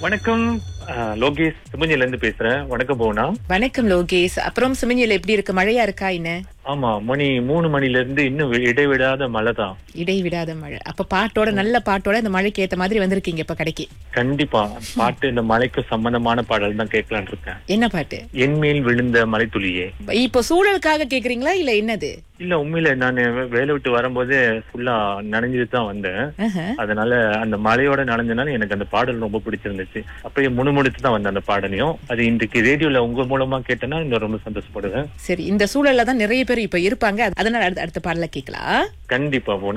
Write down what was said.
வணக்கம் அஹ், லோகேஷ் சிமஞ்சில இருந்து பேசுறேன் வணக்கம் போனா வணக்கம் லோகேஷ் அப்புறம் சிமஞ்சில எப்படி இருக்கு மழையா இருக்கா என்ன ஆமா மணி மூணு மணில இருந்து இன்னும் வி- இடைவிடாத மழை தான் இடைவிடாத மழை அப்ப பாட்டோட நல்ல பாட்டோட இந்த மழைக்கு ஏத்த மாதிரி வந்திருக்கீங்க இப்ப கடைக்கு கண்டிப்பா பாட்டு இந்த மலைக்கு சம்பந்தமான பாடல் தான் கேட்கலான் இருக்கேன் என்ன பாட்டு என் மேல் விழுந்த மலைத்துளியே இப்போ சூழலுக்காக கேக்குறீங்களா இல்ல என்னது இல்ல உண்மையில நான் வேலை விட்டு வரும்போதே ஃபுல்லா நனைஞ்சிட்டு தான் வந்தேன் ஆஹா. அதனால அந்த மலையோட நனைஞ்சனால எனக்கு அந்த பாடல் ரொம்ப பிடிச்சிருந்துச்சு அப்படியே முணுமுணுத்து தான் வந்தேன் அந்த பாடலையும் அது இன்றைக்கு ரேடியோல உங்க மூலமா கேட்டேன்னா இன்னும் ரொம்ப சந்தோஷப்படுவேன் சரி இந்த சூழல்ல தான் நிறைய பேர் இப்ப இருப்பாங்க அதனால அடுத்த அடுத்த பாடல கேக்கலாம் கண்டிப்பா போனா